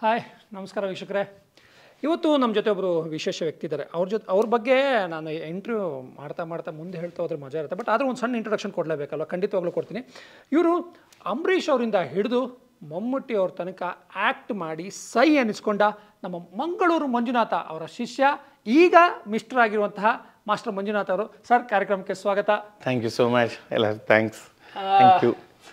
Hi ನಮಸ್ಕಾರ ವೀಕ್ಷಕರೇ ಇವತ್ತು ನಮ್ಮ ಜೊತೆ ಒಬ್ಬರು ವಿಶೇಷ ವ್ಯಕ್ತಿ ಇದ್ದಾರೆ ಅವ್ರ ಜೊತೆ ಅವ್ರ ಬಗ್ಗೆ ನಾನು ಇಂಟರ್ವ್ಯೂ ಮಾಡ್ತಾ ಮಾಡ್ತಾ ಮುಂದೆ ಹೇಳ್ತಾ ಹೋದ್ರೆ ಮಜಾ ಇರುತ್ತೆ ಬಟ್ ಆದರೂ ಒಂದು ಸಣ್ಣ ಇಂಟ್ರೊಡಕ್ಷನ್ ಕೊಡಲೇಬೇಕಲ್ವ ಖಂಡಿತವಾಗ್ಲೂ ಕೊಡ್ತೀನಿ ಇವರು ಅಂಬರೀಷ್ ಅವರಿಂದ ಹಿಡಿದು ಮಮ್ಮೂಟಿ ಅವ್ರ ತನಕ ಆ್ಯಕ್ಟ್ ಮಾಡಿ ಸೈ ಅನ್ನಿಸ್ಕೊಂಡ ನಮ್ಮ ಮಂಗಳೂರು ಮಂಜುನಾಥ ಅವರ ಶಿಷ್ಯ ಈಗ ಮಿಸ್ಟರ್ ಆಗಿರುವಂತಹ ಮಾಸ್ಟರ್ ಮಂಜುನಾಥ್ ಅವರು ಸರ್ ಕಾರ್ಯಕ್ರಮಕ್ಕೆ ಸ್ವಾಗತ ಥ್ಯಾಂಕ್ ಯು ಸೋ ಮಚ್ ಎಲ್ಲ ಥ್ಯಾಂಕ್ಸ್ ಥ್ಯಾಂಕ್ ಯು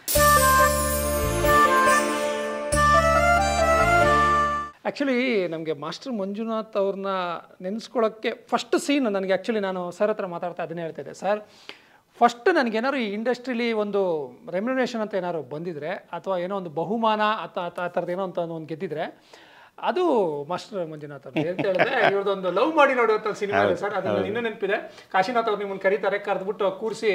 ಆ್ಯಕ್ಚುಲಿ ನಮಗೆ ಮಾಸ್ಟರ್ ಮಂಜುನಾಥ್ ಅವ್ರನ್ನ ನೆನೆಸ್ಕೊಳ್ಳೋಕ್ಕೆ ಫಸ್ಟ್ ಸೀನ್ ನನಗೆ ಆ್ಯಕ್ಚುಲಿ ನಾನು ಸರ್ ಹತ್ರ ಮಾತಾಡ್ತಾ ಅದನ್ನೇ ಹೇಳ್ತಿದ್ದೆ ಸರ್ ಫಸ್ಟ್ ನನಗೇನಾದ್ರು ಈ ಇಂಡಸ್ಟ್ರಿಲಿ ಒಂದು ರೆಮ್ಯುನೇಷನ್ ಅಂತ ಏನಾದ್ರು ಬಂದಿದ್ರೆ ಅಥವಾ ಏನೋ ಒಂದು ಬಹುಮಾನ ಅಥವಾ ಆ ಥರದ್ದು ಏನೋ ಅಂತ ಒಂದು ಗೆದ್ದಿದ್ರೆ ಅದು ಮಾಸ್ಟರ್ ಮಂಜುನಾಥ್ ಅವ್ರು ಅಂತ ಹೇಳಿದ್ರೆ ಇವ್ರದ್ದೊಂದು ಲವ್ ಮಾಡಿ ನೋಡುವಂಥ ಸಿನಿಮಾ ಇದೆ ಸರ್ ಅದನ್ನ ಇನ್ನೂ ನೆನಪಿದೆ ಕಾಶಿನಾಥ್ ಅವ್ರು ನಿಮ್ಮನ್ನು ಕರೀತಾರೆ ಕರೆದ್ಬಿಟ್ಟು ಕೂರಿಸಿ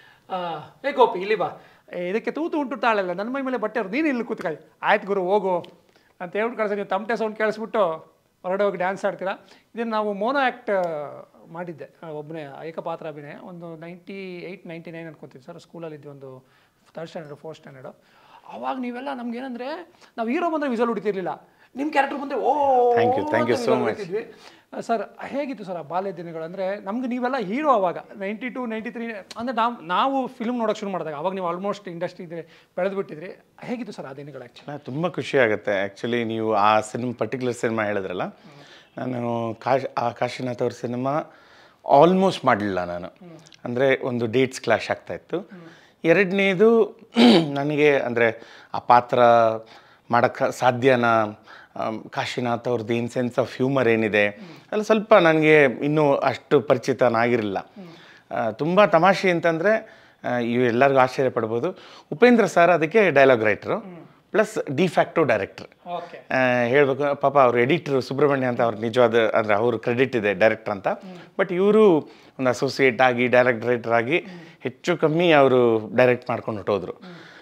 ಏ ಗೋಪಿ ಇಲ್ಲಿ ಬಾ ಏ, ಇದಕ್ಕೆ ತೂತು ಉಂಟು ತಾಳಲ್ಲ ನನ್ನ ಮೈ ಮೇಲೆ ಬಟ್ಟೆ ಅವ್ರು ನೀನು ಇಲ್ಲಿ ಕೂತ್ಕೊಳ್ಳಿ ಆಯ್ತು ಗುರು ಹೋಗು ಅಂತ ಹೇಳ್ಬಿಟ್ಟು ಕಳ್ಸಿ ನೀವು ತಮಟೆ ಸೌಂಡ್ ಕೇಳಿಸ್ಬಿಟ್ಟು ಹೊರಡೆ ಹೋಗಿ ಡ್ಯಾನ್ಸ್ ಆಡ್ತೀರಾ ಇದನ್ನು ನಾವು ಮೋನೋ ಆ್ಯಕ್ಟ್ ಮಾಡಿದ್ದೆ ಒಬ್ಬನೇ ಏಕಪಾತ್ರ ಅಭಿನಯ ಒಂದು ನೈಂಟಿ ಏಯ್ಟ್ ನೈಂಟಿ ನೈನ್ ಅನ್ಕೊತೀನಿ ಸರ್ ಸ್ಕೂಲಲ್ಲಿ ಇದ್ವಿ ಒಂದು ಥರ್ಡ್ ಸ್ಟ್ಯಾಂಡರ್ಡ್ ಫೋರ್ತ್ ಸ್ಟ್ಯಾಂಡರ್ಡು ಅವಾಗ ನೀವೆಲ್ಲ ನಮ್ಗೆ ಏನಂದರೆ ನಾವು ಹೀರೋ ಬಂದರೆ ವಿಸಲ್ ಹೊಡಿತಿರ್ಲಿಲ್ಲ ನಿಮ್ಮ ಕ್ಯಾರೆಕ್ಟರ್ ಬಂದರೆ ಓ Thank you, thank you so much. ಹೊಡಿತಿದ್ವಿ ಸರ್ ಹೇಗಿತ್ತು ಸರ್ ಆ ಬಾಲ್ಯ ದಿನಗಳು ಅಂದರೆ ನಮ್ಗೆ ನೀವೆಲ್ಲ ಹೀರೋ ಅವಾಗ ನೈಂಟಿ ಟು ನೈಂಟಿ ತ್ರೀ ಅಂದರೆ ನಾವು ನಾವು ಫಿಲ್ಮ್ ನೋಡೋಕೆ ಶುರು ಮಾಡಿದಾಗ ಅವಾಗ ನೀವು ಆಲ್ಮೋಸ್ಟ್ ಇಂಡಸ್ಟ್ರಿ ಇದ್ರೆ ಬೆಳೆದು ಬಿಟ್ಟಿದ್ರಿ ಹೇಗಿತ್ತು ಸರ್ ಆ ದಿನಗಳು ಆ್ಯಕ್ಚುಲಿ ತುಂಬ ಖುಷಿ ಆಗುತ್ತೆ ಆ್ಯಕ್ಚುಲಿ ನೀವು ಆ ಸಿನಿಮಾ ಪರ್ಟಿಕ್ಯುಲರ್ ಸಿನಿಮಾ ಹೇಳಿದ್ರಲ್ಲ ನಾನು ಕಾಶ್ ಆ ಕಾಶಿನಾಥ್ ಅವ್ರ ಸಿನಿಮಾ ಆಲ್ಮೋಸ್ಟ್ ಮಾಡಲಿಲ್ಲ ನಾನು ಅಂದರೆ ಒಂದು ಡೇಟ್ಸ್ ಕ್ಲಾಶ್ ಆಗ್ತಾ ಇತ್ತು ಎರಡನೇದು ನನಗೆ ಅಂದರೆ ಆ ಪಾತ್ರ ಮಾಡೋಕ್ಕೆ ಸಾಧ್ಯನಾ ಆಮ್, ಕಾಶಿನಾಥ್ ಅವ್ರದ್ದು ಏನು ಸೆನ್ಸ್ ಆಫ್ ಹ್ಯೂಮರ್ ಏನಿದೆ ಎಲ್ಲ ಸ್ವಲ್ಪ ನನಗೆ ಇನ್ನೂ ಅಷ್ಟು ಪರಿಚಿತನಾಗಿರಲಿಲ್ಲ ತುಂಬ ತಮಾಷೆ ಅಂತಂದರೆ ಇವು ಎಲ್ಲರಿಗೂ ಆಶ್ಚರ್ಯ ಪಡ್ಬೋದು ಉಪೇಂದ್ರ ಸರ್ ಅದಕ್ಕೆ ಡೈಲಾಗ್ ರೈಟ್ರು ಪ್ಲಸ್ ಡಿಫ್ಯಾಕ್ಟೋ ಡೈರೆಕ್ಟ್ರ್ ಓಕೆ ಹೇಳ್ಬೇಕು ಪಾಪ ಅವ್ರು ಎಡಿಟ್ರು ಸುಬ್ರಹ್ಮಣ್ಯ ಅಂತ ಅವ್ರ ನಿಜವಾದ ಅಂದರೆ ಅವ್ರ ಕ್ರೆಡಿಟ್ ಇದೆ ಡೈರೆಕ್ಟರ್ ಅಂತ ಬಟ್ ಇವರು ಒಂದು ಅಸೋಸಿಯೇಟ್ ಆಗಿ ಡೈರೆಕ್ಟ್ ರೈಟರ್ ಆಗಿ ಹೆಚ್ಚು ಕಮ್ಮಿ ಅವರು ಡೈರೆಕ್ಟ್ ಮಾಡ್ಕೊಂಡು ಹೊಟ್ಟೋದ್ರು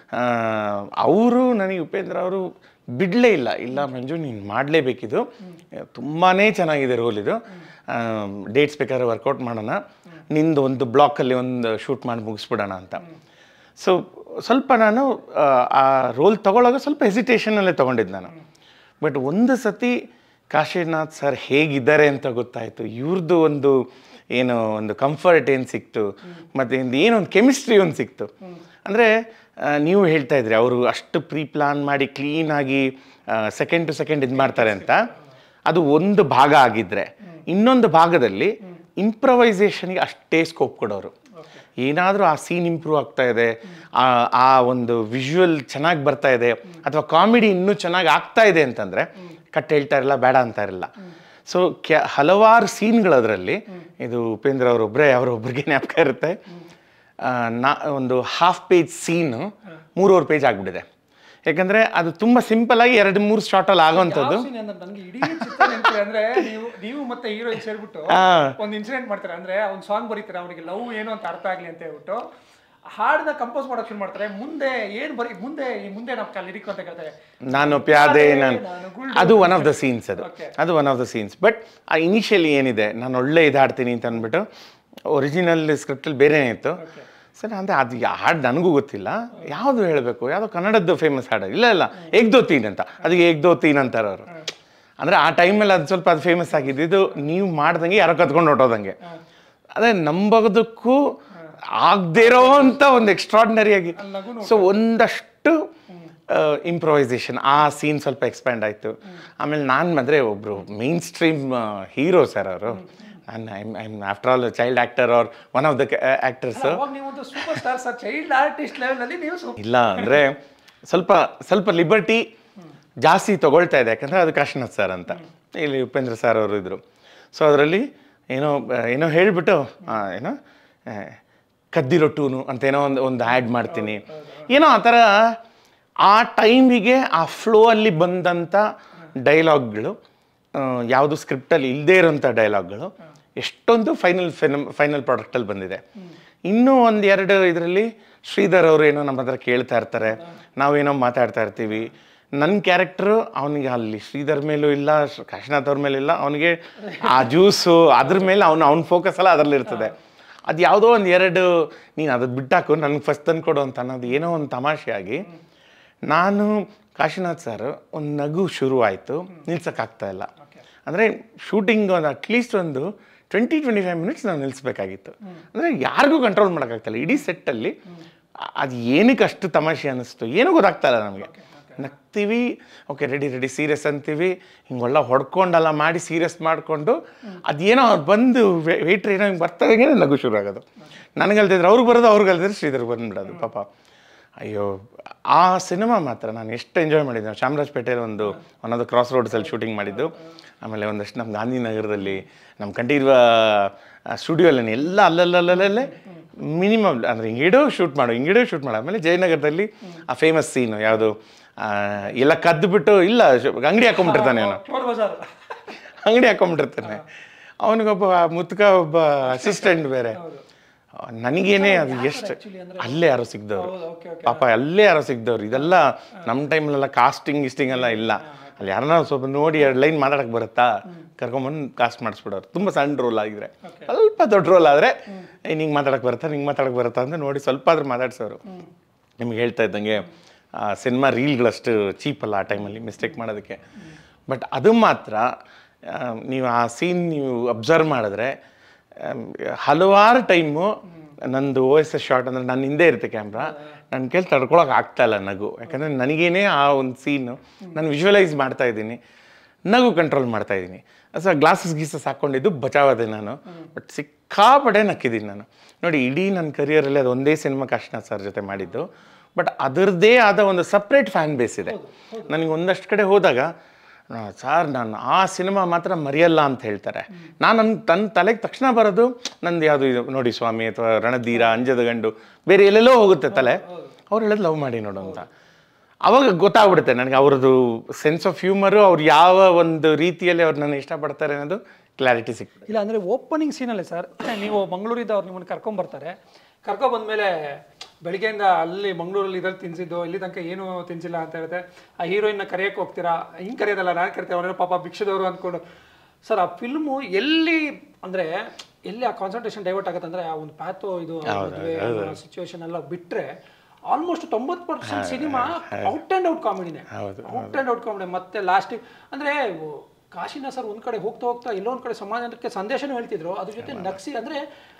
ಅವರು ನನಗೆ ಉಪೇಂದ್ರ ಅವರು ಬಿಡಲೇ ಇಲ್ಲ ಇಲ್ಲ ಮಂಜು ನೀನು ಮಾಡಲೇಬೇಕಿದು ತುಂಬಾ ಚೆನ್ನಾಗಿದೆ ರೋಲ್ ಇದು ಡೇಟ್ಸ್ ಬೇಕಾದ್ರೆ ವರ್ಕೌಟ್ ಮಾಡೋಣ ನಿಂದು ಒಂದು ಬ್ಲಾಕಲ್ಲಿ ಒಂದು ಶೂಟ್ ಮಾಡಿ ಮುಗಿಸ್ಬಿಡೋಣ ಅಂತ ಸೊ ಸ್ವಲ್ಪ ನಾನು ಆ, ಆ ರೋಲ್ ತಗೊಳ್ಳೋವಾಗ ಸ್ವಲ್ಪ ಹೆಸಿಟೇಷನಲ್ಲೇ ತೊಗೊಂಡಿದ್ದು ನಾನು ಬಟ್ ಒಂದು ಸತಿ ಕಾಶಿನಾಥ್ ಸರ್ ಹೇಗಿದ್ದಾರೆ ಅಂತ ಗೊತ್ತಾಯಿತು ಇವ್ರದ್ದು ಒಂದು ಏನು ಒಂದು ಕಂಫರ್ಟ್ ಏನು ಸಿಕ್ತು ಮತ್ತು ಒಂದು ಏನೊಂದು ಕೆಮಿಸ್ಟ್ರಿ ಒಂದು ಸಿಕ್ತು ಅಂದರೆ ನೀವು ಹೇಳ್ತಾ ಇದ್ರಿ ಅವರು ಅಷ್ಟು ಪ್ರೀ ಪ್ಲಾನ್ ಮಾಡಿ ಕ್ಲೀನಾಗಿ ಸೆಕೆಂಡ್ ಟು ಸೆಕೆಂಡ್ ಇದು ಮಾಡ್ತಾರೆ ಅಂತ ಅದು ಒಂದು ಭಾಗ ಆಗಿದ್ರೆ ಇನ್ನೊಂದು ಭಾಗದಲ್ಲಿ ಇಂಪ್ರವೈಸೇಷನ್ಗೆ ಅಷ್ಟೇ ಸ್ಕೋಪ್ ಕೊಡೋರು ಏನಾದರೂ ಆ ಸೀನ್ ಇಂಪ್ರೂವ್ ಆಗ್ತಾ ಇದೆ ಆ ಆ ಒಂದು ವಿಜುವಲ್ ಚೆನ್ನಾಗಿ ಬರ್ತಾ ಇದೆ ಅಥವಾ ಕಾಮಿಡಿ ಇನ್ನೂ ಚೆನ್ನಾಗಿ ಆಗ್ತಾ ಇದೆ ಅಂತಂದರೆ ಕಟ್ ಹೇಳ್ತಾ ಇರಲ್ಲ ಬೇಡ ಅಂತ ಇರಲ್ಲ ಸೊ ಕ್ಯಾ ಹಲವಾರು ಸೀನ್ಗಳದರಲ್ಲಿ ಇದು ಉಪೇಂದ್ರ ಅವರೊಬ್ಬರೇ ಅವರೊಬ್ಬರಿಗೆ ಜ್ಞಾಪಕ ಇರುತ್ತೆ ಆ, ನಾ ಒಂದು ಹಾಫ್ ಪೇಜ್ ಸೀನು ಮೂರುವರೆ ಪೇಜ್ ಆಗಿಬಿಟ್ಟಿದೆ ಯಾಕಂದರೆ ಅದು ತುಂಬ ಸಿಂಪಲ್ ಆಗಿ ಎರಡು ಮೂರು ಶಾರ್ಟಲ್ಲಿ ಆಗೋವಂಥದ್ದು ನನಗೆ ಇಡೀ ಚಿತ್ರ ನೆನಪಿದೆ ಅಂದ್ರೆ ನೀವು ನೀವು ಮತ್ತೆ ಹೀರೋಯಿನ್ ಸೇರ್ಬಿಟ್ಟು ಒಂದು ಇನ್ಸಿಡೆಂಟ್ ಮಾಡ್ತಾರೆ ಅಂದ್ರೆ ಒಂದು ಸಾಂಗ್ ಬರೀತಾರೆ ಅವನಿಗೆ ಲವ್ ಏನು ಅಂತ ಅರ್ಥ ಆಗ್ಲಿ ಅಂತ ಹೇಳ್ಬಿಟ್ಟು ಹಾಡನ್ನ ಕಂಪೋಸ್ ಮಾಡಕ್ ಶುರು ಮಾಡ್ತಾರೆ ಮುಂದೆ ಏನ್ ಬರೀ ಮುಂದೆ ಈ ಮುಂದೆ ನಮ್ಮ ಲಿರಿಕ್ ಅಂತ ಕೇಳ್ತಾರೆ ನಾನು ಪ್ಯಾದೆ ನಾನು ನಾನು ಗುಳ್ಳು ಅದು ಒನ್ ಆಫ್ ದ ಸೀನ್ಸ್ ಅದು ಅದು one of the scenes but ಆ ಇನಿಷಿಯಲಿ ಏನಿದೆ ನಾನು ಒಳ್ಳೆ ಇದು ಹಾಡ್ತೀನಿ ಅಂತ ಅಂದ್ಬಿಟ್ಟು ಒರಿಜಿನಲ್ ಸ್ಕ್ರಿಪ್ಟಲ್ಲಿ ಬೇರೆನೇ ಇತ್ತು ಸರ್ ಅಂದರೆ ಅದು ಯಾ- ಹಾಡು ನನಗೂ ಗೊತ್ತಿಲ್ಲ ಯಾವುದು ಹೇಳಬೇಕು ಯಾವುದೋ ಕನ್ನಡದ್ದು ಫೇಮಸ್ ಹಾಡು ಇಲ್ಲ ಇಲ್ಲ ಏಕ್ದೋತೀನ್ ಅಂತ ಅದಕ್ಕೆ ಏಕ್ದೋತೀನ್ ಅಂತಾರೆ ಅವರು ಅಂದರೆ ಆ ಟೈಮಲ್ಲಿ ಅದು ಸ್ವಲ್ಪ ಅದು ಫೇಮಸ್ ಆಗಿದ್ದು ಇದು ನೀವು ಮಾಡ್ದಂಗೆ ಯಾರೋ ಕತ್ಕೊಂಡು ಹೊಟ್ಟೋದಂಗೆ ಅದೇ ನಂಬೋದಕ್ಕೂ ಆಗದೇ ಇರೋ ಅಂತ ಒಂದು ಎಕ್ಸ್ಟ್ರಾರ್ಡಿನರಿ ಆಗಿ ಸೊ ಒಂದಷ್ಟು ಇಂಪ್ರೊವೈಸೇಷನ್ ಆ ಸೀನ್ ಸ್ವಲ್ಪ ಎಕ್ಸ್ಪ್ಯಾಂಡ್ ಆಯಿತು ಆಮೇಲೆ ನಾನು ಬಂದರೆ ಒಬ್ಬರು ಮೇನ್ ಸ್ಟ್ರೀಮ್ ಹೀರೋ ಸರ್ ಅವರು ನಾನು I'm I'm after all child actor are one of the actors ಅವಾಗ ನೀವು ಒಂದು super star sir child artist level ಅಲ್ಲಿ ನೀವು super- ಇಲ್ಲ ಅಂದರೆ ಸ್ವಲ್ಪ ಸ್ವಲ್ಪ ಲಿಬರ್ಟಿ ಜಾಸ್ತಿ ತಗೊಳ್ತಾ ಇದೆ ಯಾಕಂದರೆ ಅದು ಕಾಶಿನಾಥ್ ಸರ್ ಅಂತ ಇಲ್ಲಿ ಉಪೇಂದ್ರ ಸರ್ ಅವರು ಇದ್ದರು ಸೊ ಅದರಲ್ಲಿ ಏನೋ ಆ, ಏನೋ ಹೇಳಿಬಿಟ್ಟು ಏನೋ ಆ, ಕದ್ದಿರೋ ಟೂನು ಅಂತ ಏನೋ ಒಂದು ಒಂದು ಆ್ಯಡ್ ಮಾಡ್ತೀನಿ ಏನೋ ಆ ಥರ ಆ ಟೈಮಿಗೆ ಆ ಫ್ಲೋ ಅಲ್ಲಿ ಬಂದಂಥ ಡೈಲಾಗ್ಗಳು ಯಾವುದು ಸ್ಕ್ರಿಪ್ಟಲ್ಲಿ ಇಲ್ಲದೇ ಇರೋಂಥ ಡೈಲಾಗ್ಗಳು ಎಷ್ಟೊಂದು ಫೈನಲ್ ಫಿನಮ್ ಫೈನಲ್ ಪ್ರಾಡಕ್ಟಲ್ಲಿ ಬಂದಿದೆ ಇನ್ನೂ ಒಂದು ಎರಡು ಇದರಲ್ಲಿ ಶ್ರೀಧರ್ ಅವರು ಏನೋ ನಮ್ಮ ಹತ್ರ ಕೇಳ್ತಾ ಇರ್ತಾರೆ ನಾವೇನೋ ಮಾತಾಡ್ತಾ ಇರ್ತೀವಿ ನನ್ನ ಕ್ಯಾರೆಕ್ಟ್ರು ಅವನಿಗೆ ಅಲ್ಲಿ ಶ್ರೀಧರ್ ಮೇಲೂ ಇಲ್ಲ ಶ್ರೀ- ಕಾಶಿನಾಥ್ ಅವ್ರ ಮೇಲೂ ಇಲ್ಲ ಅವನಿಗೆ ಆ ಜ್ಯೂಸು ಅದ್ರ ಮೇಲೆ ಅವ್ನು ಅವ್ನ ಫೋಕಸ್ ಎಲ್ಲ ಅದರಲ್ಲಿ ಇರ್ತದೆ ಅದು ಯಾವುದೋ ಒಂದು ಎರಡು ನೀನು ಅದನ್ನು ಬಿಟ್ಟಾಕು ನನಗೆ ಫಸ್ಟ್ ತಂದು ಕೊಡು ಅಂತ ಅನ್ನೋದು ಏನೋ ಒಂದು ತಮಾಷೆಯಾಗಿ ನಾನು ಕಾಶಿನಾಥ್ ಸರ್ ಒಂದು ನಗು ಶುರು ಆಯಿತು ನಿಲ್ಸೋಕ್ಕಾಗ್ತಾ ಇಲ್ಲ ಅಂದರೆ ಶೂಟಿಂಗ್ ಒಂದು ಅಟ್ಲೀಸ್ಟ್ ಒಂದು ಟ್ವೆಂಟಿ ಟ್ವೆಂಟಿ ಫೈವ್ ಮಿನಿಟ್ಸ್ ನಾವು ನಿಲ್ಲಿಸ್ಬೇಕಾಗಿತ್ತು ಅಂದರೆ ಯಾರಿಗೂ ಕಂಟ್ರೋಲ್ ಮಾಡೋಕ್ಕಾಗ್ತಾಯಿಲ್ಲ ಇಡೀ ಸೆಟ್ಟಲ್ಲಿ ಅದು ಏನಕ್ಕೆ ಅಷ್ಟು ತಮಾಷೆ ಅನ್ನಿಸ್ತು ಏನೂ ಗೊತ್ತಾಗ್ತಾ ಇಲ್ಲ ನಮಗೆ ನಗ್ತೀವಿ ಓಕೆ ರೆಡಿ ರೆಡಿ ಸೀರಿಯಸ್ ಅಂತೀವಿ ಹಿಂಗೆಲ್ಲ ಹೊಡ್ಕೊಂಡೆಲ್ಲ ಮಾಡಿ ಸೀರಿಯಸ್ ಮಾಡಿಕೊಂಡು ಅದೇನೋ ಅವ್ರು ಬಂದು ವೇಟ್ರ್ ಏನೋ ಹಿಂಗೆ ಬರ್ತಾಗೆ ನಗು ಶುರು ಆಗೋದು ನನಗಲ್ದಿದ್ರೆ ಅವ್ರಿಗೆ ಬರೋದು ಅವ್ರಿಗೆ ಅಲ್ದಿದ್ರೆ ಶ್ರೀಧರ್ ಬಂದ್ಬಿಡೋದು ಪಾಪ ಅಯ್ಯೋ ಆ ಸಿನಿಮಾ ಮಾತ್ರ ನಾನು ಎಷ್ಟು ಎಂಜಾಯ್ ಮಾಡಿದ್ದೆ ಚಾಮರಾಜಪೇಟೆಯಲ್ಲಿ ಒಂದು ಒಂದೊಂದು ಕ್ರಾಸ್ ರೋಡ್ಸಲ್ಲಿ ಶೂಟಿಂಗ್ ಮಾಡಿದ್ದು ಆಮೇಲೆ ಒಂದಷ್ಟು ನಮ್ಮ ಗಾಂಧಿನಗರದಲ್ಲಿ ನಮ್ಮ ಕಂಠೀರುವ ಸ್ಟುಡಿಯೋಲ್ಲಿ ಎಲ್ಲ ಅಲ್ಲಲ್ಲಲ್ಲಲ್ಲೇ ಮಿನಿಮಮ್ ಅಂದರೆ ಹಿಂಗಿಡೋ ಶೂಟ್ ಮಾಡು ಹಿಂಗಿಡೋ ಶೂಟ್ ಮಾಡು ಆಮೇಲೆ ಜಯನಗರದಲ್ಲಿ ಆ ಫೇಮಸ್ ಸೀನು ಯಾವುದು ಆ, ಎಲ್ಲ ಕದ್ದು ಬಿಟ್ಟು ಇಲ್ಲ ಶು- ಅಂಗಡಿ ಹಾಕೊಂಡ್ಬಿಟ್ಟಿರ್ತಾನೆ ಅವನು ಚೋರ್ ಬಜಾರ್ ಅಂಗಡಿ ಹಾಕೊಂಡ್ಬಿಟ್ಟಿರ್ತಾನೆ ಅವನಿಗೊಬ್ಬ ಮುತ್ಕ ಒಬ್ಬ ಅಸಿಸ್ಟೆಂಟ್ ಬೇರೆ ನನಗೇನೆ ಅದು ಎಷ್ಟು ಅಲ್ಲೇ ಯಾರೋ ಸಿಗ್ದವ್ರು ಓಕೆ ಓಕೆ ಪಾಪ ಅಲ್ಲೇ ಯಾರೋ ಸಿಗ್ದವ್ರು ಇದೆಲ್ಲ ನಮ್ಮ ಟೈಮಲ್ಲೆಲ್ಲ ಕಾಸ್ಟಿಂಗ್ ಗಿಸ್ಟಿಂಗ್ ಎಲ್ಲ ಇಲ್ಲ ಅಲ್ಲಿ ಯಾರನ್ನ ಸ್ವಲ್ಪ ನೋಡಿ ಎರಡು ಲೈನ್ ಮಾತಾಡಕ್ಕೆ ಬರುತ್ತಾ ಕರ್ಕೊಂಬಂದು ಕಾಸ್ಟ್ ಮಾಡಿಸ್ಬಿಡೋರು ತುಂಬ ಸಣ್ಣ ರೋಲ್ ಆಗಿದ್ರೆ ಸ್ವಲ್ಪ ದೊಡ್ಡ ರೋಲ್ ಆದರೆ ನಿಂಗೆ ಮಾತಾಡಕ್ಕೆ ಬರುತ್ತಾ ನಿಂಗೆ ಮಾತಾಡಕ್ಕೆ ಬರುತ್ತಾ ಅಂತ ನೋಡಿ ಸ್ವಲ್ಪ ಆದ್ರೂ ಮಾತಾಡ್ಸೋರು ನಿಮ್ಗೆ ಹೇಳ್ತಾ ಇದ್ದಂಗೆ ಸಿನಿಮಾ ರೀಲ್ಗಳಷ್ಟು ಚೀಪ್ ಅಲ್ಲ ಆ ಟೈಮಲ್ಲಿ ಮಿಸ್ಟೇಕ್ ಮಾಡೋದಕ್ಕೆ ಬಟ್ ಅದು ಮಾತ್ರ ಆ, ನೀವು ಆ ಸೀನ್ ನೀವು ಅಬ್ಸರ್ವ್ ಮಾಡಿದ್ರೆ ಆಮ್, ಹಲವಾರು ಟೈಮು ನಂದು ಓ ಎಸ್ ಎಸ್ ಶಾರ್ಟ್ ಅಂದರೆ ನನ್ನ ಹಿಂದೆ ಇರುತ್ತೆ ಕ್ಯಾಮ್ರಾ ನನ್ನ ಕೇಳಿ ತಡ್ಕೊಳಕ್ಕೆ ಆಗ್ತಾ ಇಲ್ಲ ನಗು ಯಾಕಂದರೆ ನನಗೇನೆ ಆ ಒಂದು ಸೀನು ನಾನು ವಿಜುವಲೈಸ್ ಮಾಡ್ತಾ ಇದ್ದೀನಿ ನಗು ಕಂಟ್ರೋಲ್ ಮಾಡ್ತಾ ಇದ್ದೀನಿ ಸೊ ಗ್ಲಾಸಸ್ ಗೀಸಸ್ ಹಾಕ್ಕೊಂಡಿದ್ದು ಬಚಾವದೆ ನಾನು ಬಟ್ ಸಿಕ್ಕಾಪಡೆ ನಕ್ಕಿದ್ದೀನಿ ನಾನು ನೋಡಿ ಇಡೀ ನನ್ನ ಕರಿಯರಲ್ಲಿ ಅದು ಒಂದೇ ಸಿನಿಮಾ ಕಾಶಿನಾಥ್ ಸರ್ ಜೊತೆ ಮಾಡಿದ್ದು ಬಟ್ ಅದರದ್ದೇ ಆದ ಒಂದು ಸಪ್ರೇಟ್ ಫ್ಯಾನ್ ಬೇಸ್ ಇದೆ ನನಗೆ ಒಂದಷ್ಟು ಕಡೆ ಹೋದಾಗ ಸರ್ ನಾನು ಆ ಸಿನಿಮಾ ಮಾತ್ರ ಮರೆಯಲ್ಲ ಅಂತ ಹೇಳ್ತಾರೆ ನಾನು ನನ್ನ ತನ್ನ ತಲೆಗೆ ತಕ್ಷಣ ಬರೋದು ನಂದು ಯಾವುದು ಇದು ನೋಡಿ ಸ್ವಾಮಿ ಅಥವಾ ರಣಧೀರ ಅಂಜದ ಗಂಡು ಬೇರೆ ಎಲ್ಲೆಲ್ಲೋ ಹೋಗುತ್ತೆ ತಲೆ ಅವ್ರು ಹೇಳೋದು ಲವ್ ಮಾಡಿ ನೋಡು ಅಂತ ಅವಾಗ ಗೊತ್ತಾಗ್ಬಿಡುತ್ತೆ ನನಗೆ ಅವ್ರದ್ದು ಸೆನ್ಸ್ ಆಫ್ ಹ್ಯೂಮರು ಅವ್ರು ಯಾವ ಒಂದು ರೀತಿಯಲ್ಲಿ ಅವ್ರು ನನ್ನ ಇಷ್ಟಪಡ್ತಾರೆ ಅನ್ನೋದು ಕ್ಲಾರಿಟಿ ಸಿಕ್ತು ಇಲ್ಲ ಅಂದರೆ ಓಪನಿಂಗ್ ಸೀನಲ್ಲೇ ಸರ್ ನೀವು ಮಂಗಳೂರಿಂದ ಅವ್ರು ನಿಮ್ಮನ್ನು ಕರ್ಕೊಂಬರ್ತಾರೆ ಕರ್ಕೊಬಂದ್ಮೇಲೆ ಬೆಳಿಗ್ಗೆಯಿಂದ ಅಲ್ಲಿ ಮಂಗಳೂರಲ್ಲಿ ಇದ್ರಲ್ಲಿ ತಿನ್ಸಿದ್ದು ಇಲ್ಲಿ ತನಕ ಏನು ತಿನ್ಸಿಲ್ಲ ಅಂತ ಹೇಳಿದ್ರೆ ಆ ಹೀರೋಯಿನ್ನ ಕರೆಯೋಕೆ ಹೋಗ್ತೀರಾ ಹಿಂಗೆ ಕರೆಯೋದಲ್ಲ ನಾನು ಕರಿತೇವೆ ಅವ್ರೇನೋ ಪಾಪ ಭಿಕ್ಷದವರು ಅಂದ್ಕೊಂಡು ಸರ್ ಆ ಫಿಲ್ಮು ಎಲ್ಲಿ ಅಂದರೆ ಎಲ್ಲಿ ಆ ಕಾನ್ಸಂಟ್ರೇಷನ್ ಡೈವರ್ಟ್ ಆಗುತ್ತೆ ಅಂದರೆ ಆ ಒಂದು ಪ್ಯಾಥೋ ಇದು ಸಿಚುವೇಶನ್ ಎಲ್ಲ ಬಿಟ್ಟರೆ ಆಲ್ಮೋಸ್ಟ್ ತೊಂಬತ್ತು percent cinema out and out ಕಾಮಿಡಿನೇ ಹೌದು, ಔಟ್ ಆ್ಯಂಡ್ ಔಟ್ ಕಾಮಿಡಿ ಮತ್ತೆ ಲಾಸ್ಟಿಗೆ ಅಂದರೆ ಕಾಶಿನ ಸರ್ ಒಂದ್ ಕಡೆ ಹೋಗ್ತಾ ಹೋಗ್ತಾ ಎಲ್ಲೋ ಒಂದ್ ಕಡೆ ಸಮಾಜಕ್ಕೆ ಸಂದೇಶನೂ ಹೇಳ್ತಿದ್ರು ಅದ್ರ ಜೊತೆ ನಗ್ಸಿ ಅಂದ್ರೆ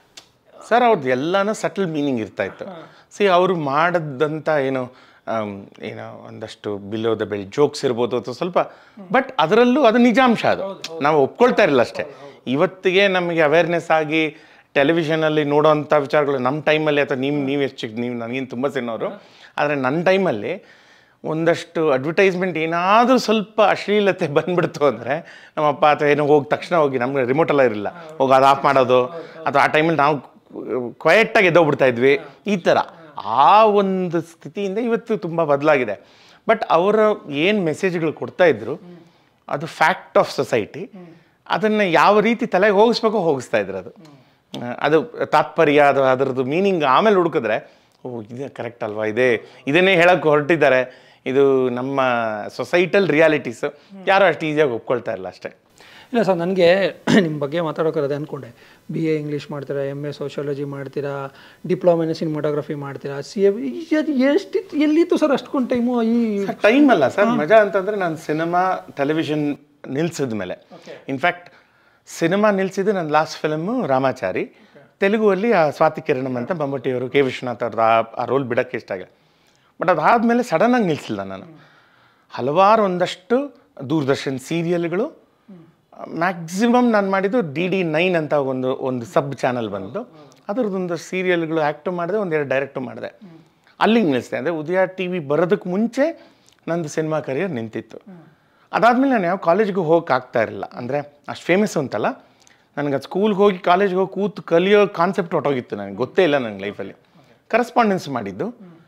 ಸರ್ ಅವ್ರದ್ದು ಎಲ್ಲನೂ ಸಟಲ್ ಮೀನಿಂಗ್ ಇರ್ತಾ ಇತ್ತು ಸಿ ಅವರು ಮಾಡದಂಥ ಏನು ಆಮ್, ಏನೋ ಒಂದಷ್ಟು ಬಿಲೋ ದ ಬೆಲ್ ಜೋಕ್ಸ್ ಇರ್ಬೋದು ಅಥವಾ ಸ್ವಲ್ಪ ಬಟ್ ಅದರಲ್ಲೂ ಅದು ನಿಜಾಂಶ ಅದು ನಾವು ಒಪ್ಕೊಳ್ತಾ ಇರಲಿಲ್ಲ ಅಷ್ಟೇ ಇವತ್ತಿಗೆ ನಮಗೆ ಅವೇರ್ನೆಸ್ ಆಗಿ ಟೆಲಿವಿಷನಲ್ಲಿ ನೋಡೋವಂಥ ವಿಚಾರಗಳು ನಮ್ಮ ಟೈಮಲ್ಲಿ ಅಥವಾ ನೀವು ನೀವು ಎಷ್ಟು ಚಿಕ್ಕ ನೀವು ನನಗೇನು ತುಂಬ ಸಣ್ಣವರು ಆದರೆ ನನ್ನ ಟೈಮಲ್ಲಿ ಒಂದಷ್ಟು ಅಡ್ವರ್ಟೈಸ್ಮೆಂಟ್ ಏನಾದರೂ ಸ್ವಲ್ಪ ಅಶ್ಲೀಲತೆ ಬಂದ್ಬಿಡ್ತು ಅಂದರೆ ನಮ್ಮಪ್ಪ ಅಥವಾ ಏನೋ ಹೋಗಿ ತಕ್ಷಣ ಹೋಗಿ ನಮ್ಗೆ ರಿಮೋಟ್ ಎಲ್ಲ ಇರಲಿಲ್ಲ ಹೋಗಿ ಅದು ಆಫ್ ಮಾಡೋದು ಅಥವಾ ಆ ಟೈಮಲ್ಲಿ ನಾವು ಕ್ವಯೆಟ್ಟಾಗಿ ಎದ್ದೋಗ್ಬಿಡ್ತಾ ಇದ್ವಿ ಈ ಥರ ಆ ಒಂದು ಸ್ಥಿತಿಯಿಂದ ಇವತ್ತು ತುಂಬ ಬದಲಾಗಿದೆ ಬಟ್ ಅವರ ಏನು ಮೆಸೇಜ್ಗಳು ಕೊಡ್ತಾ ಇದ್ರು ಅದು ಫ್ಯಾಕ್ಟ್ ಆಫ್ ಸೊಸೈಟಿ ಅದನ್ನು ಯಾವ ರೀತಿ ತಲೆಗೆ ಹೋಗಿಸ್ಬೇಕೋ ಹೋಗಿಸ್ತಾ ಇದ್ರು ಅದು ಆ, ಅದು ತಾತ್ಪರ್ಯ ಅದು ಅದರದ್ದು ಮೀನಿಂಗ್ ಆಮೇಲೆ ಹುಡುಕಿದ್ರೆ ಓ ಇದೇ ಕರೆಕ್ಟ್ ಅಲ್ವಾ ಇದೇ ಇದನ್ನೇ ಹೇಳಕ್ಕೆ ಹೊರಟಿದ್ದಾರೆ ಇದು ನಮ್ಮ ಸೊಸೈಟಲ್ ರಿಯಾಲಿಟೀಸು ಯಾರು ಅಷ್ಟು ಈಸಿಯಾಗಿ ಒಪ್ಕೊಳ್ತಾ ಇಲ್ಲ ಅಷ್ಟೇ ಇಲ್ಲ ಸರ್ ನನಗೆ ನಿಮ್ಮ ಬಗ್ಗೆ ಮಾತಾಡೋಕೆ ಅಂದ್ಕೊಂಡೆ ಬಿ ಎ ಇಂಗ್ಲೀಷ್ ಮಾಡ್ತೀರಾ ಎಮ್ ಎ ಸೋಷಿಯಾಲಜಿ ಮಾಡ್ತೀರಾ ಡಿಪ್ಲೊಮಾ ಇನ್ ಸಿನಿಮಾಟೋಗ್ರಫಿ ಮಾಡ್ತೀರಾ ಸಿ ಎ ಅದು ಎಷ್ಟಿತ್ತು ಎಲ್ಲಿತ್ತು ಸರ್ ಅಷ್ಟೊಂದು ಟೈಮು ಈ ಟೈಮ್ ಅಲ್ಲ ಸರ್ ಮಜಾ ಅಂತಂದ್ರೆ ನಾನು ಸಿನಿಮಾ ಟೆಲಿವಿಷನ್ ನಿಲ್ಸಿದ ಮೇಲೆ ಇನ್ಫ್ಯಾಕ್ಟ್ ಸಿನಿಮಾ ನಿಲ್ಸಿದ್ದು ನನ್ನ ಲಾಸ್ಟ್ ಫಿಲಮು ರಾಮಾಚಾರಿ ತೆಲುಗುವಲ್ಲಿ ಆ ಸ್ವಾತಿ ಕಿರಣಂ ಅಂತ ಮಮ್ಮೂಟಿಯವರು ಕೆ ವಿಶ್ವನಾಥ್ ಅವ್ರದ್ದು ಆ ಆ ರೋಲ್ ಬಿಡೋಕ್ಕೆ ಇಷ್ಟ ಆಗಿದೆ ಬಟ್ ಅದಾದಮೇಲೆ ಸಡನ್ನಾಗಿ ನಿಲ್ಲಿಸಿಲ್ಲ ನಾನು ಹಲವಾರು ಒಂದಷ್ಟು ದೂರದರ್ಶನ್ ಸೀರಿಯಲ್ಗಳು ಮ್ಯಾಕ್ಸಿಮಮ್ ನಾನು ಮಾಡಿದ್ದು ಡಿ ಡಿ ನೈನ್ ಅಂತ ಒಂದು ಒಂದು ಸಬ್ ಚಾನಲ್ ಬಂದು ಅದರದ್ದೊಂದು ಸೀರಿಯಲ್ಗಳು ಆ್ಯಕ್ಟು ಮಾಡಿದೆ ಒಂದೆರಡು ಡೈರೆಕ್ಟು ಮಾಡಿದೆ ಅಲ್ಲಿಗೆ ನಿಲ್ಲಿಸಿದೆ ಅಂದರೆ ಉದಯ ಟಿ ವಿ ಬರೋದಕ್ಕೆ ಮುಂಚೆ ನಂದು ಸಿನಿಮಾ ಕರಿಯರ್ ನಿಂತಿತ್ತು ಅದಾದಮೇಲೆ ನಾನು ಯಾವ ಕಾಲೇಜ್ಗೂ ಹೋಗಕ್ಕೆ ಆಗ್ತಾ ಇರಲಿಲ್ಲ ಅಂದರೆ ಅಷ್ಟು ಫೇಮಸ್ ಅಂತಲ್ಲ ನನಗೆ ಅದು ಸ್ಕೂಲ್ಗೆ ಹೋಗಿ ಕಾಲೇಜ್ಗೆ ಹೋಗಿ ಕೂತು ಕಲಿಯೋ ಕಾನ್ಸೆಪ್ಟ್ ಹೊಟ್ಟೋಗಿತ್ತು ನನಗೆ ಗೊತ್ತೇ ಇಲ್ಲ ನನ್ನ ಲೈಫಲ್ಲಿ ಕರೆಸ್ಪಾಂಡೆನ್ಸ್ ಮಾಡಿದ್ದು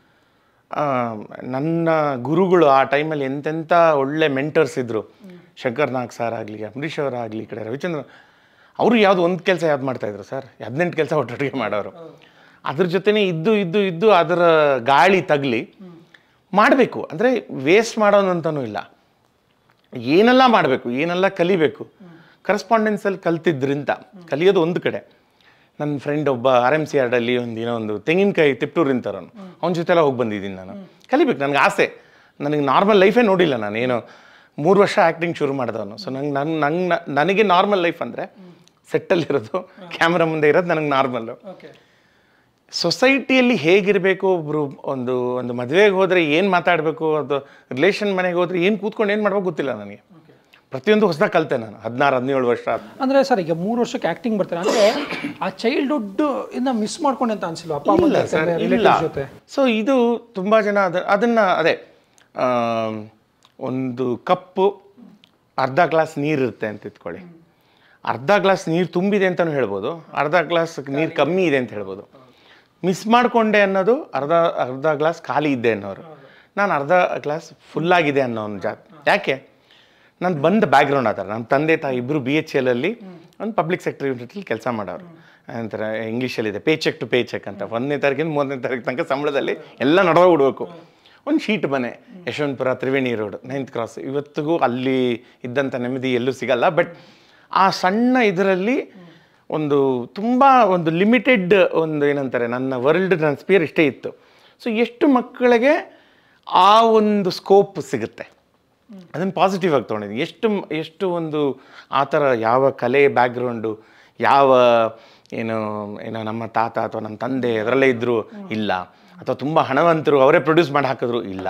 ಆ, ನನ್ನ ಗುರುಗಳು ಆ ಟೈಮಲ್ಲಿ ಎಂತೆಂಥ ಒಳ್ಳೆ ಮೆಂಟರ್ಸ್ ಇದ್ದರು ಶಂಕರ್ ನಾಗ್ ಸರ್ ಆಗಲಿ ಅಂಬರೀಷ್ ಅವರ ಆಗಲಿ ಈ ಕಡೆ ರವಿಚಂದ್ರ ಅವರು ಯಾವುದು ಒಂದು ಕೆಲಸ ಯಾವ್ದು ಮಾಡ್ತಾಯಿದ್ರು ಸರ್ ಹದಿನೆಂಟು ಕೆಲಸ ಒಟ್ಟೊಟ್ಟಿಗೆ ಮಾಡೋರು ಅದ್ರ ಜೊತೆನೇ ಇದ್ದು ಇದ್ದು ಇದ್ದು ಅದರ ಗಾಳಿ ತಗಲಿ ಮಾಡಬೇಕು ಅಂದರೆ ವೇಸ್ಟ್ ಮಾಡೋದಂತನೂ ಇಲ್ಲ ಏನೆಲ್ಲ ಮಾಡಬೇಕು ಏನೆಲ್ಲ ಕಲಿಬೇಕು ಕರೆಸ್ಪಾಂಡೆನ್ಸಲ್ಲಿ ಕಲ್ತಿದ್ರಿಂದ ಕಲಿಯೋದು ಒಂದು ಕಡೆ ನನ್ನ ಫ್ರೆಂಡ್ ಒಬ್ಬ ಆರ್ ಎಮ್ ಸಿ ಆರ್ಡಲ್ಲಿ ಒಂದು ಏನೋ ಒಂದು ತೆಂಗಿನಕಾಯಿ ತಿಪ್ಟೂರು ನಿಂತಾರನು ಅವನ ಜೊತೆ ಎಲ್ಲ ಹೋಗಿ ಬಂದಿದ್ದೀನಿ ನಾನು ಕಲಿಬೇಕು ನನಗೆ ಆಸೆ ನನಗೆ ನಾರ್ಮಲ್ ಲೈಫೇ ನೋಡಿಲ್ಲ ನಾನು ಏನು ಮೂರು ವರ್ಷ ಆ್ಯಕ್ಟಿಂಗ್ ಶುರು ಮಾಡಿದವನು ಸೊ ನಂಗೆ ನಂಗೆ ನಂಗೆ ನನಗೆ ನಾರ್ಮಲ್ ಲೈಫ್ ಅಂದರೆ ಸೆಟ್ಟಲ್ಲಿರೋದು ಕ್ಯಾಮ್ರಾ ಮುಂದೆ ಇರೋದು ನನಗೆ ನಾರ್ಮಲ್ಲು ಓಕೆ ಸೊಸೈಟಿಯಲ್ಲಿ ಹೇಗಿರಬೇಕು ಒಬ್ಬರು ಒಂದು ಒಂದು ಮದುವೆಗೆ ಹೋದರೆ ಏನು ಮಾತಾಡಬೇಕು ಅದು ರಿಲೇಷನ್ ಮನೆಗೆ ಹೋದರೆ ಏನು ಕೂತ್ಕೊಂಡು ಏನು ಮಾಡ್ಬೇಕು ಗೊತ್ತಿಲ್ಲ ನನಗೆ ಪ್ರತಿಯೊಂದು ಹೊಸದಾಗಿ ಕಲಿತೆ ನಾನು ಹದಿನಾರು ಹದಿನೇಳು ವರ್ಷ ಆದ ಅಂದ್ರೆ ಸರ್ ಈಗ ಮೂರು ವರ್ಷಕ್ಕೆ ಆಕ್ಟಿಂಗ್ ಬರ್ತಾರೆ ಅಂದ್ರೆ ಆ ಚೈಲ್ಡ್ಹುಡ್ ಇಂದ ಮಿಸ್ ಮಾಡ್ಕೊಂಡೆ ಅಂತ ಅನ್ಸಿಲ್ವಾ ಅಪ್ಪ ಅಮ್ಮ ಜೊತೆ, relatives ಜೊತೆ ಸೊ ಇದು ತುಂಬ ಜನ ಅದ ಅದನ್ನು ಅದೇ ಆಮ್, ಒಂದು ಕಪ್ಪು ಅರ್ಧ ಗ್ಲಾಸ್ ನೀರಿರುತ್ತೆ ಅಂತ ಇಟ್ಕೊಳ್ಳಿ ಅರ್ಧ ಗ್ಲಾಸ್ ನೀರು ತುಂಬಿದೆ ಅಂತಲೂ ಹೇಳ್ಬೋದು ಅರ್ಧ ಗ್ಲಾಸ್ ನೀರು ಕಮ್ಮಿ ಇದೆ ಅಂತ ಹೇಳ್ಬೋದು ಮಿಸ್ ಮಾಡಿಕೊಂಡೆ ಅನ್ನೋದು ಅರ್ಧ ಅರ್ಧ ಗ್ಲಾಸ್ ಖಾಲಿ ಇದ್ದೆ ಅನ್ನೋರು ನಾನು ಅರ್ಧ ಗ್ಲಾಸ್ ಫುಲ್ಲಾಗಿದೆ ಅನ್ನೋ ಒಂದು ಜಾ ಯಾಕೆ ನಾನು ಬಂದ ಬ್ಯಾಕ್ಗ್ರೌಂಡ್ ಆ ಥರ ನಮ್ಮ ತಂದೆ ತಾಯಿ ಇಬ್ಬರು ಬಿ ಎಚ್ ಎಲ್ಲಲ್ಲಿ ಒಂದು ಪಬ್ಲಿಕ್ ಸೆಕ್ಟರ್ ಯೂನಿಟಲ್ಲಿ ಕೆಲಸ ಮಾಡೋರು ಅಂತಾರೆ ಇಂಗ್ಲೀಷಲ್ಲಿದೆ pay check to pay check ಅಂತ ಒಂದನೇ ತಾರೀಕಿಂದ ಮೂರನೇ ತಾರೀಕು ತನಕ ಸಂಬಳದಲ್ಲಿ ಎಲ್ಲ ನಡೆದ ಬಿಡ್ಬೇಕು ಒಂದು ಶೀಟ್ ಮನೆ Yeshwanthpur Triveni road ninth cross ಇವತ್ತಿಗೂ ಅಲ್ಲಿ ಇದ್ದಂಥ ನೆಮ್ಮದಿ ಎಲ್ಲೂ ಸಿಗಲ್ಲ ಬಟ್ ಆ ಸಣ್ಣ ಇದರಲ್ಲಿ ಒಂದು ತುಂಬ ಒಂದು ಲಿಮಿಟೆಡ್ ಒಂದು ಏನಂತಾರೆ ನನ್ನ ವರ್ಲ್ಡ್ ನನ್ನ ಸ್ಪಿಯರ್ ಇಷ್ಟೇ ಇತ್ತು ಸೊ ಎಷ್ಟು ಮಕ್ಕಳಿಗೆ ಆ ಒಂದು ಸ್ಕೋಪ್ ಸಿಗುತ್ತೆ ಅದನ್ನು ಪಾಸಿಟಿವ್ ಆಗಿ ತೊಗೊಂಡಿದ್ದೀನಿ ಎಷ್ಟು ಎಷ್ಟು ಒಂದು ಆ ಥರ ಯಾವ ಕಲೆ ಬ್ಯಾಕ್ಗ್ರೌಂಡು ಯಾವ ಏನು ಏನೋ ನಮ್ಮ ತಾತ ಅಥವಾ ನಮ್ಮ ತಂದೆ ಅದರಲ್ಲೇ ಇದ್ದರು ಇಲ್ಲ ಅಥವಾ ತುಂಬ ಹಣವಂತರು ಅವರೇ ಪ್ರೊಡ್ಯೂಸ್ ಮಾಡಿ ಹಾಕಿದ್ರು ಇಲ್ಲ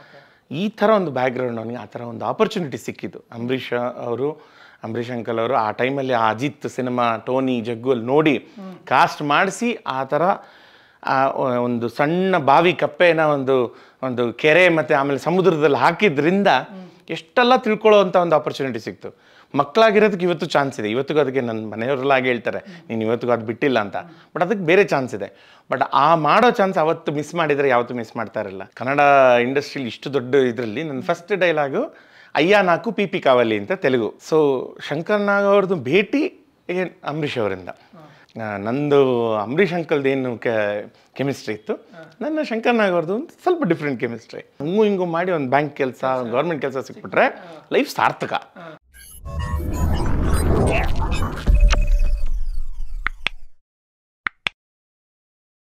ಈ ಥರ ಒಂದು ಬ್ಯಾಕ್ಗ್ರೌಂಡ್ ಅವನಿಗೆ ಆ ಥರ ಒಂದು ಆಪರ್ಚುನಿಟಿ ಸಿಕ್ಕಿದ್ದು ಅಂಬರೀಷ್ ಅವರು ಅಂಬರೀಷ್ ಅಂಕಲ್ ಅವರು ಆ ಟೈಮಲ್ಲಿ ಆ ಅಜಿತ್ ಸಿನಿಮಾ ಟೋನಿ ಜಗ್ಗು ಅಲ್ಲಿ ನೋಡಿ ಕಾಸ್ಟ್ ಮಾಡಿಸಿ ಆ ಥರ ಆ ಒಂದು ಸಣ್ಣ ಬಾವಿ ಕಪ್ಪೆನ ಒಂದು ಒಂದು ಕೆರೆ ಮತ್ತು ಆಮೇಲೆ ಸಮುದ್ರದಲ್ಲಿ ಹಾಕಿದ್ರಿಂದ ಎಷ್ಟೆಲ್ಲ ತಿಳ್ಕೊಳ್ಳೋವಂಥ ಒಂದು ಆಪರ್ಚುನಿಟಿ ಸಿಕ್ತು ಮಕ್ಕಳಾಗಿರೋದಕ್ಕೆ ಇವತ್ತು ಚಾನ್ಸ್ ಇದೆ ಇವತ್ತಿಗೂ ಅದಕ್ಕೆ ನನ್ನ ಮನೆಯವರೆಲ್ಲ ಹಾಗೆ ಹೇಳ್ತಾರೆ ನೀನು ಇವತ್ತಿಗೂ ಅದು ಬಿಟ್ಟಿಲ್ಲ ಅಂತ ಬಟ್ ಅದಕ್ಕೆ ಬೇರೆ ಚಾನ್ಸ್ ಇದೆ ಬಟ್ ಆ ಮಾಡೋ ಚಾನ್ಸ್ ಅವತ್ತು ಮಿಸ್ ಮಾಡಿದರೆ ಯಾವತ್ತೂ ಮಿಸ್ ಮಾಡ್ತಾ ಇರಲ್ಲ ಕನ್ನಡ ಇಂಡಸ್ಟ್ರಿಲಿ ಇಷ್ಟು ದೊಡ್ಡ ಇದರಲ್ಲಿ ನನ್ನ ಫಸ್ಟ್ ಡೈಲಾಗು ಅಯ್ಯ ನಾಕು ಪಿ ಪಿ ಕಾವಲಿ ಅಂತ ತೆಲುಗು ಸೊ ಶಂಕರ್ ನಾಗ್ ಅವ್ರದ್ದು ಭೇಟಿ ಏನ್ ಅಂಬರೀಷ್ ಅವರಿಂದ ಆ, ನಂದು ಅಂಬರೀಷ್ ಅಂಕಲ್ದು ಏನು ಕೆಮಿಸ್ಟ್ರಿ ಇತ್ತು ನನ್ನ ಶಂಕರ್ ನಾಗ್ ಅವ್ರದ್ದು ಒಂದು ಸ್ವಲ್ಪ ಡಿಫ್ರೆಂಟ್ ಕೆಮಿಸ್ಟ್ರಿ ಹಂಗು ಹಿಂಗು ಮಾಡಿ ಒಂದು ಬ್ಯಾಂಕ್ ಕೆಲಸ ಗೌರ್ಮೆಂಟ್ ಕೆಲಸ ಸಿಕ್ಬಿಟ್ರೆ ಲೈಫ್ ಸಾರ್ಥಕ